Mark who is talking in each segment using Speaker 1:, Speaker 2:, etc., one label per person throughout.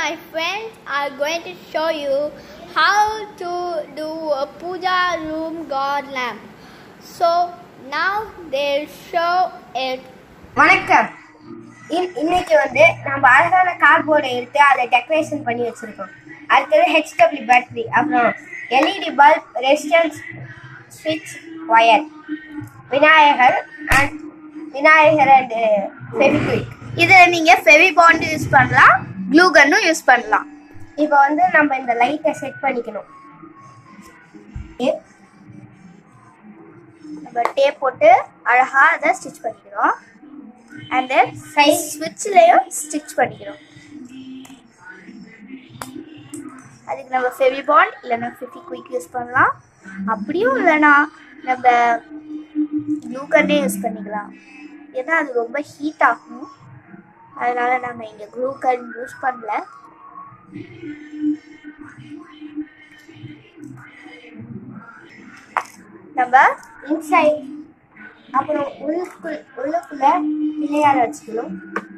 Speaker 1: my friends are going to show you how to do a puja room god lamp. So now they'll show it.
Speaker 2: வணக்கம் இன்- இன்னைக்கு வந்து நம்ம அழகான கார்ட்போர்டை எடுத்து அதை டெக்கரேஷன் பண்ணி வச்சிருக்கோம் அடுத்தது ஹெச்டபிள்யூ பேட்டரி அப்புறம் எல்இடி பல்ப் ரெசிஸ்டன்ஸ் ஸ்விட்ச் wire Vinayagar and Vinayagar and Fevikwik
Speaker 1: இதில் நீங்கள் ஃபெவி பாண்ட் யூஸ் பண்ணலாம் க்ளூ கன்னும் யூஸ் பண்ணலாம்
Speaker 2: இப்போ வந்து நம்ம இந்த லைட்டை செட் பண்ணிக்கணும் ஏ-
Speaker 1: நம்ம டேப் போட்டு அழகாக அதை ஸ்டிச் பண்ணிக்கிறோம் அண்ட் தென் சைட் ஸ்விட்ச்லேயும் ஸ்டிச் பண்ணிக்கிறோம் அதுக்கு நம்ம ஃபெவி பாண்ட் இல்லைன்னா ஃபிஃபி குயிக் யூஸ் பண்ணலாம் அப்படியும் இல்லைன்னா நம்ம க்ளூ கன்னே யூஸ் பண்ணிக்கலாம் ஏன்னா அது ரொம்ப ஹீட் ஆகும் அதனால நம்ம இங்கே க்ளூ கன் யூஸ் பண்ணல நம்ம
Speaker 2: இன்சைட் அப்புறம் உள்ளுக்குள் உள்ளுக்குள்ள பிள்ளையார வச்சுக்கணும்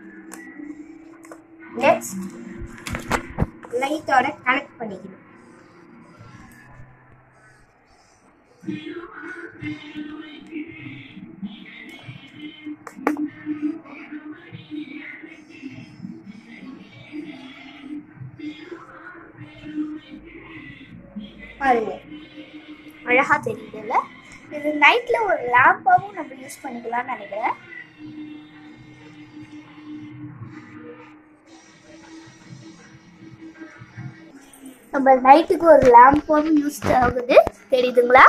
Speaker 2: நெக்ஸ்ட் லைட்டோட கனெக்ட் பண்ணிக்கணும் பாருங்க
Speaker 1: அழகா தெரியுதுல்ல இது நைட்ல ஒரு லேம்பாவும் நம்ம யூஸ் பண்ணிக்கலாம்னு நினைக்கிறேன் நம்ம நைட்டுக்கு ஒரு லேம்பாவும் யூஸ் ஆகுது தெரியுதுங்களா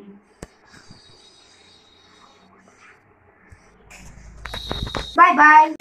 Speaker 2: பாய் பாய்